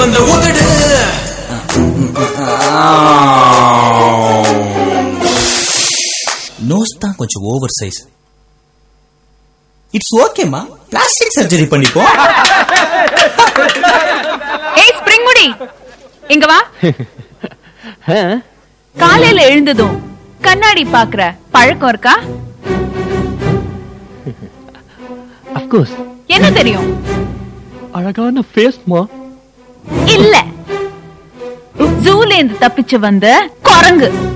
அந்த உதடு நோஸ் தான் கொஞ்சம் ஓவர் சைஸ் இட்ஸ் ஓகேமா பிளாஸ்டிக் சர்ஜரி பண்ணிப்போம் ஏய் ஸ்ப்ரிங் முடி இங்க வா காலையில எழுந்ததும் கண்ணாடி பாக்குற பழக்கம் இருக்கா அப்கோர்ஸ் என்ன தெரியும் அழகான ஃபேஸ்மா இல்ல ஜூல இருந்து தப்பிச்சு வந்த குரங்கு